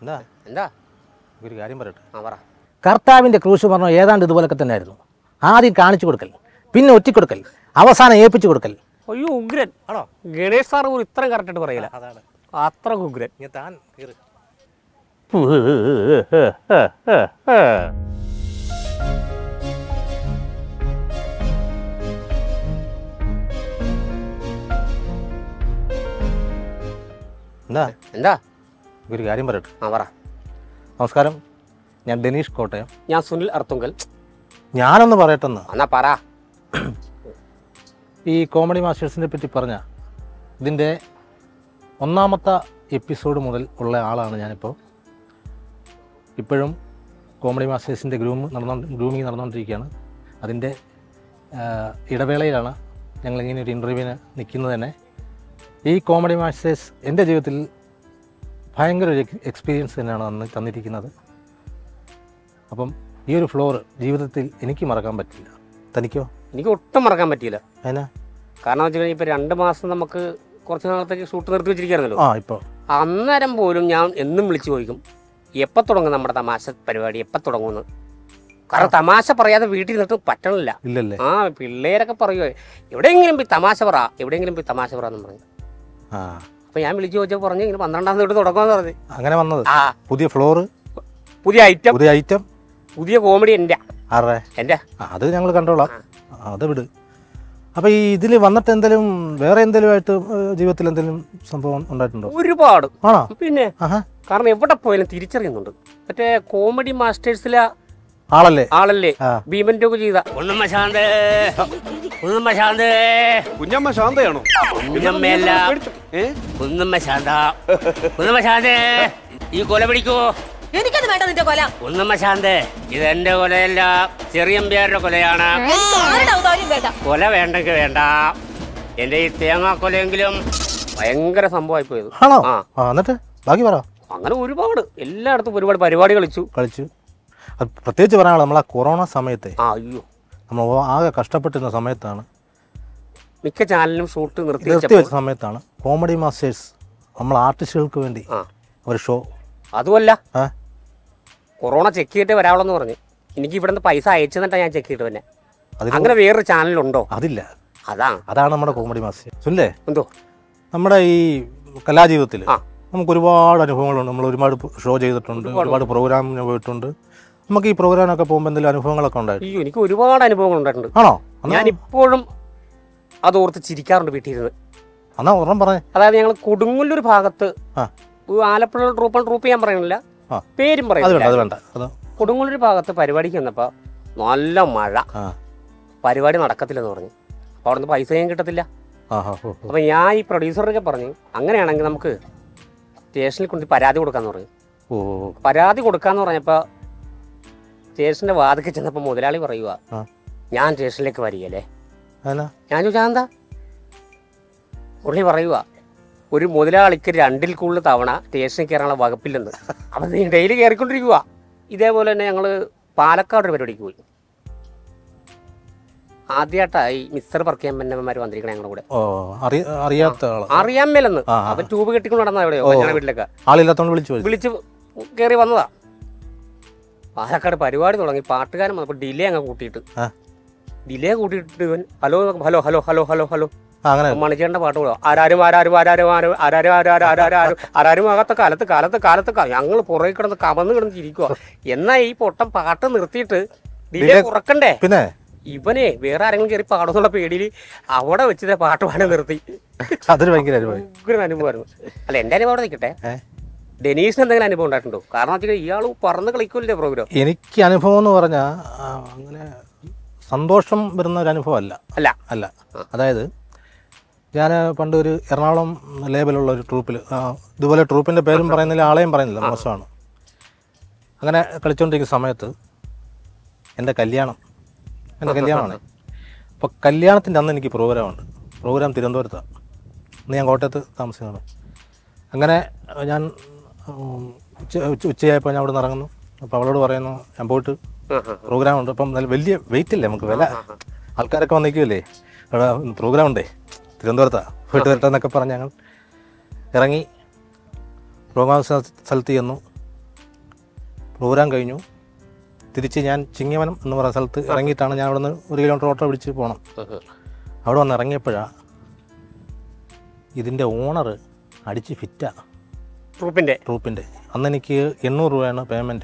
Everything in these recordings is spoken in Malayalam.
എന്താ എന്താ ഒരു കാര്യം പറയട്ടെ ആ പറ കർത്താവിൻ്റെ ക്രൂശ് പറഞ്ഞ ഏതാണ്ട് ഇതുപോലൊക്കെ തന്നെയായിരുന്നു ആദ്യം കാണിച്ചു കൊടുക്കൽ പിന്നെ ഒറ്റിക്കൊടുക്കൽ അവസാനം ഏൽപ്പിച്ചു കൊടുക്കൽ അയ്യോ ഉഗ്രൻ ആണോ ഗണേഷ് സാർ പോലും ഇത്രയും കറക്റ്റായിട്ട് പറയില്ല അതാണ് അത്ര ഉഗ്രൻ ഇനി താൻ കയറി എന്താ എന്താ ഒരു കാര്യം പറയട്ടെ ആ പറ നമസ്കാരം ഞാൻ ഡെനീഷ് കോട്ടയം ഞാൻ സുനിൽ അർത്തുങ്കൽ ഞാനൊന്ന് പറയട്ടെന്ന് എന്നാ പറ ഈ കോമഡി മാസ്റ്റേഴ്സിനെ പറ്റി പറഞ്ഞ ഇതിൻ്റെ ഒന്നാമത്തെ എപ്പിസോഡ് മുതൽ ഉള്ള ആളാണ് ഞാനിപ്പോൾ ഇപ്പോഴും കോമഡി മാസ്റ്റേഴ്സിൻ്റെ ഗ്രൂം നടന്നു ഗ്രൂമിങ് നടന്നുകൊണ്ടിരിക്കുകയാണ് അതിൻ്റെ ആ, ഇടവേളയിലാണ് ഞങ്ങളിങ്ങനെ ഒരു ഇൻ്റർവ്യൂവിന് നിൽക്കുന്നത് തന്നെ ഈ കോമഡി മാസ്റ്റേഴ്സ് എൻ്റെ ജീവിതത്തിൽ ഭയങ്കര ഒരു എക്സ്പീരിയൻസ് തന്നെയാണ് തന്നി തന്നിരിക്കുന്നത് അപ്പം ഈ ഒരു ഫ്ലോർ ജീവിതത്തിൽ എനിക്ക് മറക്കാൻ പറ്റില്ല തനിക്കോ എനിക്ക് ഒട്ടും മറക്കാൻ പറ്റിയില്ല അതിനാ കാരണം വെച്ച് കഴിഞ്ഞാൽ ഇപ്പൊ രണ്ട് മാസം നമുക്ക് കുറച്ച് നാളത്തേക്ക് ഷൂട്ട് നിർത്തി വെച്ചിരിക്കുകയായിരുന്നല്ലോ ആ ഇപ്പോൾ അന്നേരം പോലും ഞാൻ എന്നും വിളിച്ചു ചോദിക്കും എപ്പോൾ തുടങ്ങും നമ്മുടെ തമാശ പരിപാടി എപ്പോൾ തുടങ്ങുമെന്ന് കാരണം തമാശ പറയാതെ വീട്ടിൽ നിന്നിട്ട് പറ്റണില്ല ഇല്ലല്ലേ ആ പിള്ളേരൊക്കെ പറയുമോ എവിടെയെങ്കിലും പോയി തമാശ പറ എവിടെയെങ്കിലും പോയി തമാശ പറ എന്ന് പറഞ്ഞു ആ അപ്പൊ ഞാൻ വിളിച്ചു ചോദിച്ചപ്പോൾ പറഞ്ഞു ഇങ്ങനെ പന്ത്രണ്ടാം തീയതി തൊട്ട് തുടങ്ങുമെന്ന് പറഞ്ഞു അങ്ങനെ വന്നത് ആ പുതിയ ഫ്ലോറ് പുതിയ ഐറ്റം പുതിയ ഐറ്റം പുതിയ കോമഡി എൻ്റെ ആറേ എൻ്റെ ആ, അത് ഞങ്ങൾ കണ്ടോളാം ആ, അത് വിട് അപ്പോൾ ഈ ഇതിൽ വന്നിട്ട് എന്തെങ്കിലും വേറെ എന്തെങ്കിലും ആയിട്ട് ഏഹ്, ജീവിതത്തിൽ എന്തെങ്കിലും സംഭവം ഉണ്ടായിട്ടുണ്ടോ ഒരുപാട് ആണോ പിന്നെ ആഹാ കാരണം എവിടെ പോയാലും തിരിച്ചറിയുന്നുണ്ട് മറ്റേ കോമഡി മാസ്റ്റേഴ്സിലെ ആളല്ലേ ആളല്ലേ ആ. ഭീമൻ ടോക്ക് ചെയ്ത ഒന്നുമ്മ ശാന്ത് ഒന്നുമ്മ ശാന്ത് കുഞ്ഞമ്മ ശാന്തയാണോ കുഞ്ഞമ്മയല്ല ഏ ഒന്നുമ്മ ശാന്ത ഒന്നുമ്മ ശാന്ത് ഈ കൊല പിടിക്കൂ എനിക്കത് വേണ്ട നിന്റെ കൊല ഒന്നുമ്മ ശാന്ത് ഇത് എന്റെ കൊലയല്ല ചെറിയമ്പ്യാരുടെ കൊലയാണ് എനിക്ക് ആരുടെ ഔദാര്യം വേണ്ട കൊല വേണ്ടെങ്കിൽ വേണ്ട എന്റെ ഈ തേങ്ങാ കൊലയെങ്കിലും ഭയങ്കര സംഭവമായി പോയത് ആണോ ആ ആ എന്നിട്ട് ബാക്കി പറ അങ്ങനെ ഒരുപാട് എല്ലായിടത്തും ഒരുപാട് പരിപാടി കളിച്ചു കളിച്ചു അത് പ്രത്യേകിച്ച് പറയാനുള്ളത് നമ്മൾ ആ കൊറോണ സമയത്തെ ആ അയ്യോ നമ്മൾ ആകെ കഷ്ടപ്പെട്ടിരുന്ന സമയത്താണ് മിക്ക ചാനലിലും ഷൂട്ട് നിർത്തി നിർത്തി വെച്ചപ്പോൾ വെച്ച സമയത്താണ് കോമഡി മാസ്റ്റേഴ്സ് നമ്മൾ ആർട്ടിസ്റ്റുകൾക്ക് വേണ്ടി ആ ഒരു ഷോ അതുമല്ല ആ കൊറോണ ചെക്ക് ചെയ്തിട്ടേ വരാവുള്ളൂ പറഞ്ഞു എനിക്ക് ഇവിടുന്ന് പൈസ അയച്ചു തന്നിട്ടാണ് ഞാൻ ചെക്ക് ചെയ്തിട്ട് തന്നെ അതിന് അങ്ങനെ വേറൊരു ചാനലുണ്ടോ അതില്ല അതാണ് അതാണ് നമ്മുടെ കോമഡി മാസ്റ്റേഴ്സ് സുല്ലേ എന്തോ നമ്മുടെ ഈ കലാജീവിതത്തിൽ ആ. നമുക്ക് ഒരുപാട് അനുഭവങ്ങളുണ്ട് നമ്മൾ ഒരുപാട് ഷോ ചെയ്തിട്ടുണ്ട് ഒരുപാട് പ്രോഗ്രാമിന് പോയിട്ടുണ്ട് നമുക്ക് ഈ പ്രോഗ്രാമിനൊക്കെ പോകുമ്പോൾ എന്തെങ്കിലും അനുഭവങ്ങളൊക്കെ ഉണ്ടായിട്ട് അയ്യോ എനിക്ക് ഒരുപാട് അനുഭവങ്ങൾ ഉണ്ടായിട്ടുണ്ട് ആണോ എന്നാ ഞാൻ ഇപ്പോഴും അത് ഓർത്ത് ചിരിക്കാറുണ്ട് വീട്ടിൽ ഇരുന്ന് എന്നാ ഒരെണ്ണം പറഞ്ഞേ അതായത് ഞങ്ങൾ കൊടുങ്ങല്ലൂർ ഭാഗത്ത് ആ ഒരു ആലപ്പുഴ ട്രൂപ്പ് ട്രൂപ്പ് ചെയ്യാൻ പറയണില്ല ആ. പേരും അത് വേണ്ട അത് പറയുന്നില്ല വേണ്ട അത് കൊടുങ്ങല്ലൂർ ഭാഗത്ത് പരിപാടിക്ക് വന്നപ്പോൾ നല്ല മഴ ആ പരിപാടി നടക്കത്തില്ലെന്ന് പറഞ്ഞു അപ്പോൾ അവിടുന്ന് പൈസ ഞാൻ കിട്ടത്തില്ല ആ ആ, ഓ ഓ. അപ്പം ഞാൻ ഈ പ്രൊഡ്യൂസറൊക്കെ പറഞ്ഞു അങ്ങനെയാണെങ്കിൽ നമുക്ക് സ്റ്റേഷനിൽ കൊണ്ട് പരാതി കൊടുക്കാന്ന് പറഞ്ഞു ഓ ഓ, ഓ. പരാതി കൊടുക്കാന്ന് പറഞ്ഞപ്പോൾ സ്റ്റേഷൻ്റെ വാതിക്ക് ചെന്നപ്പോൾ മുതലാളി പറയുക ആ ഞാൻ സ്റ്റേഷനിലേക്ക് വരികയല്ലേ അതിനാ ഞാൻ ചോദിച്ചാൽ എന്താ പുള്ളി പറയുക ഒരു മുതലാളിക്ക് രണ്ടിൽ കൂടുതൽ തവണ സ്റ്റേഷനിൽ കയറാനുള്ള വകുപ്പില്ലെന്ന് അപ്പം നീ ഡെയിലി കയറിക്കൊണ്ടിരിക്കുക ഇതേപോലെ തന്നെ ഞങ്ങൾ പാലക്കാട് ഒരു പരിപാടിക്ക് പോയി ആദ്യമായിട്ടായി മിസ്റ്റർ പറക്കിയമ്മന്മാർ വന്നിരിക്കണം ഞങ്ങളുടെ കൂടെ ഓ അറി അറിയാത്ത ആള് അറിയാൻ മേലെന്ന് ആ, ആ. അവൻ ട്യൂബ് കെട്ടിക്കൊണ്ട് നടന്ന എവിടെയോ കല്യാണ വീട്ടിലൊക്കെ ആളില്ലാത്തോണ്ട് വിളിച്ചു പോയി വിളിച്ച് കയറി വന്നതാ പാലക്കാട് പരിപാടി തുടങ്ങി പാട്ടുകാരൻ വന്നപ്പോൾ ഡിലേ അങ്ങ് കൂട്ടിയിട്ട് ആ ഡിലേ കൂട്ടിയിട്ട് ഇവൻ ഹലോ എന്നൊക്കെ hello hello hello hello hello ആ, അങ്ങനെ മണിച്ചേട്ടൻ്റെ പാട്ട് പോയോ ആരാരും ആരാരും ആരാരും ആരും ആരാരും ആരാരും ആരാരും ആരും ആരാരും ആകാത്ത കാലത്ത് കാലത്ത് കാലത്ത് ഞങ്ങൾ പുറകെ കിടന്ന് കമന്ന് കിടന്ന് ചിരിക്കുക എന്നാ ഈ പൊട്ടം പാട്ട് നിർത്തിയിട്ട് ഡിലേ Delay- കുറക്കണ്ടേ പിന്നെ ഇവനെ വേറെ ആരെങ്കിലും കയറി പാടുന്നുള്ള പേടിയിൽ അവിടെ വെച്ചിട്ട് പാട്ട് പാടാൻ നിർത്തി അതൊരു ഭയങ്കര അനുഭവം ഉഗ്രൻ അനുഭവമായിരുന്നു അല്ല എൻ്റെ അനുഭവം അവിടെ നിൽക്കട്ടെ ഏ ഡെനീസിന് എന്തെങ്കിലും അനുഭവം ഉണ്ടായിട്ടുണ്ടോ കാരണം വെച്ചാൽ ഇയാൾ പറന്ന് കളിക്കൂല്ലേ പ്രോഗ്രാം എനിക്ക് അനുഭവം എന്ന് പറഞ്ഞാൽ അങ്ങനെ സന്തോഷം വരുന്ന ഒരു അനുഭവം അല്ല അല്ല അല്ല അതായത് ഞാൻ പണ്ട് ഒരു എറണാകുളം ലേബലുള്ള ഒരു ട്രൂപ്പിൽ ഇതുപോലെ ട്രൂപ്പിൻ്റെ പേരും പറയുന്നില്ല ആളെയും പറയുന്നില്ല മോശമാണ് അങ്ങനെ കളിച്ചുകൊണ്ടിരിക്കുന്ന സമയത്ത് എൻ്റെ കല്യാണം എൻ്റെ കല്യാണമാണ് അപ്പോൾ കല്യാണത്തിൻ്റെ അന്ന് എനിക്ക് പ്രോഗ്രാമുണ്ട് പ്രോഗ്രാം തിരുവനന്തപുരത്താണ് അന്ന് ഞാൻ കോട്ടയത്ത് താമസിക്കുന്നത് അങ്ങനെ ഞാൻ ഉം, ഉച്ച ഉച്ച- ഉച്ചയായപ്പോൾ ഞാൻ അവിടെ നിന്ന് ഇറങ്ങുന്നു അപ്പോൾ അവളോട് പറയുന്നു ഞാൻ പോയിട്ട് പ്രോഗ്രാം ഉണ്ട് അപ്പം നല്ല വലിയ വെയിറ്റ് അല്ലേ നമുക്ക് വില ആൾക്കാരൊക്കെ വന്നിരിക്കുമല്ലേ അവിടെ പ്രോഗ്രാം ഉണ്ടേ തിരുവനന്തപുരത്താ പോയിട്ട് വരട്ടെ എന്നൊക്കെ പറഞ്ഞ് ഞങ്ങൾ ഇറങ്ങി പ്രോഗ്രാം സ്ഥ- സ്ഥലത്ത് ചെന്നു ഊരാൻ കഴിഞ്ഞു തിരിച്ച് ഞാൻ ചിങ്ങവനം എന്ന് പറയുന്ന സ്ഥലത്ത് ഇറങ്ങിയിട്ടാണ് ഞാൻ അവിടെ നിന്ന് ഒരു കിലോമീറ്റർ ഓട്ടോ പിടിച്ച് പോകണം അവിടെ വന്ന് ഇറങ്ങിയപ്പോഴാണ് ഇതിൻ്റെ ഓണർ അടിച്ച് ഫിറ്റാ ട്രൂപ്പിന്റെ ട്രൂപ്പിൻ്റെ അന്ന് എനിക്ക് എണ്ണൂറ് രൂപയാണ് പേയ്മെൻറ്റ്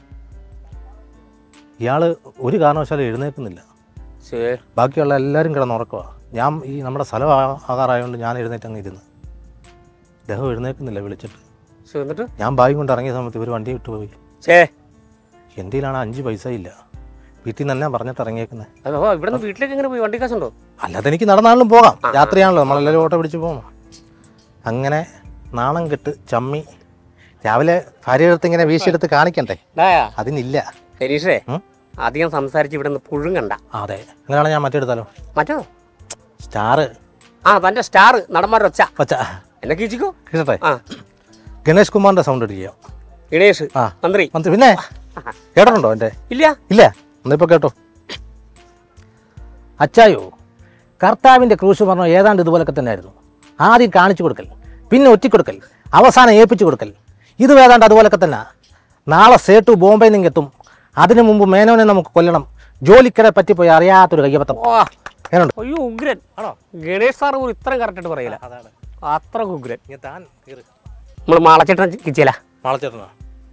ഇയാൾ ഒരു കാരണവശാലും എഴുന്നേൽക്കുന്നില്ല ശേ ബാക്കിയുള്ള എല്ലാവരും കിടന്നുറക്കുക ഞാൻ ഈ നമ്മുടെ സ്ഥലം ആ- ആകാറായതുകൊണ്ട് ഞാൻ എഴുന്നേറ്റ് അങ്ങ് ഇരുന്ന് അദ്ദേഹം എഴുന്നേൽക്കുന്നില്ല വിളിച്ചിട്ട് ശേ, എന്നിട്ട് ഞാൻ ബാഗ് കൊണ്ട് ഇറങ്ങിയ സമയത്ത് ഇവർ വണ്ടി വിട്ടു പോയി ചേ എൻ്റെ കയ്യിലാണ് അഞ്ച് പൈസ ഇല്ല വീട്ടിൽ നിന്ന് തന്നെ പറഞ്ഞിട്ട് ഇറങ്ങിയേക്കുന്നത് അതോ ഇവിടെ നിന്ന് വീട്ടിലേക്ക് എങ്ങനെ പോയി വണ്ടി കാശുണ്ടോ അല്ലാതെ എനിക്ക് നടന്നാലും പോകാം രാത്രിയാണല്ലോ നമ്മളെല്ലാവരും ഓട്ടോ പിടിച്ച് പോകാം അങ്ങനെ നാണം കെട്ട് ചമ്മി രാവിലെ ഭാര്യ എടുത്ത് ഇങ്ങനെ വീശിയെടുത്ത് കാണിക്കണ്ടേ ഡായാ അതിനില്ല രനീഷേ ഉം? അധികം സംസാരിച്ച് ഇവിടെ നിന്ന് പുഴുങ്ങണ്ട ആ, അതെ അങ്ങനെയാണ് ഞാൻ മറ്റെടുത്താലോ മറ്റോ സ്റ്റാറ് ആ തന്റെ സ്റ്റാർ നടന്മാരൊച്ച പച്ച എന്നെ കീച്ചിക്കോ കിട്ടട്ടെ ആ ഗണേഷ് കുമാറിൻ്റെ സൗണ്ട് അടിക്കുക ഗണേഷ് ആ. മന്ത്രി മന്ത്രി പിന്നെ കേട്ടിട്ടുണ്ടോ എൻ്റെ ഇല്ല ഇല്ല എന്നിപ്പോൾ കേട്ടോ അച്ചായോ കർത്താവിൻ്റെ ക്രൂശ് പറഞ്ഞ ഏതാണ്ട് ഇതുപോലൊക്കെ തന്നെയായിരുന്നു ആദ്യം കാണിച്ചു കൊടുക്കൽ പിന്നെ ഒറ്റിക്കൊടുക്കൽ അവസാനം ഏൽപ്പിച്ചു കൊടുക്കൽ ഇത് ഏതാണ്ട് അതുപോലൊക്കെ തന്നെ നാളെ സേട്ടു ബോംബെ നിന്ന് എത്തും അതിനു മുമ്പ് മേനോനെ നമുക്ക് കൊല്ലണം ജോലിക്കരെ പറ്റിപ്പോയി അറിയാത്തൊരു കയ്യബദ്ധം ഓ എങ്ങനെയുണ്ട് അയ്യോ ഉഗ്രൻ ആണോ ഗണേഷ് സാർ പോലും ഇത്രയും കറക്റ്റായിട്ട് പറയില്ല അതാണ് അത്ര ഉഗ്രൻ ഇങ്ങനെ താൻ കീറ് നമ്മൾ മാളച്ചേട്ടൻ കിച്ചിയല്ല മാളച്ചേട്ടനാ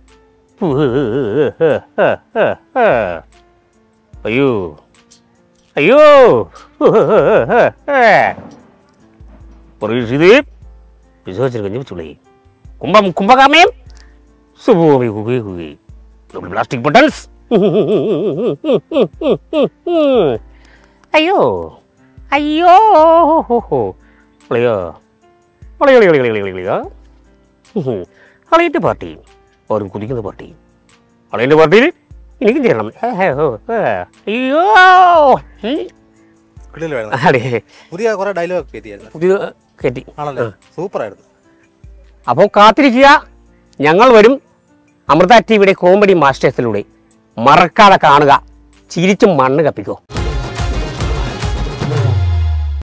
അയ്യോ അയ്യോ പറയൂത് വിശ്വസിച്ചിട്ട് കഞ്ഞി വെച്ചുള്ളേ കുംഭം കുംഭകാമയം സുഭൂമി കുകി കുകി പ്ലാസ്റ്റിക് ബട്ടൺസ് അയ്യോ അയ്യോ കളിയോ കളി കളി കളി കളി കളി കളിയോ കളിയിട്ട് പാർട്ടി അവരും കുതിക്കുന്ന പാർട്ടി കളിയുടെ പാർട്ടിയിൽ എനിക്കും ചേരണം അയ്യോ ഉം. കിളിയിൽ വരുന്നത് അതെ പുതിയ കുറേ ഡയലോഗ് എത്തിയായിരുന്നു പുതിയ കയറ്റി ആണല്ലേ സൂപ്പറായിരുന്നു അപ്പോൾ കാത്തിരിക്കുക ഞങ്ങൾ വരും അമൃത ടി വിയുടെ കോമഡി മാസ്റ്റേഴ്സിലൂടെ മറക്കാതെ കാണുക ചിരിച്ചും മണ്ണ് കപ്പിക്കോ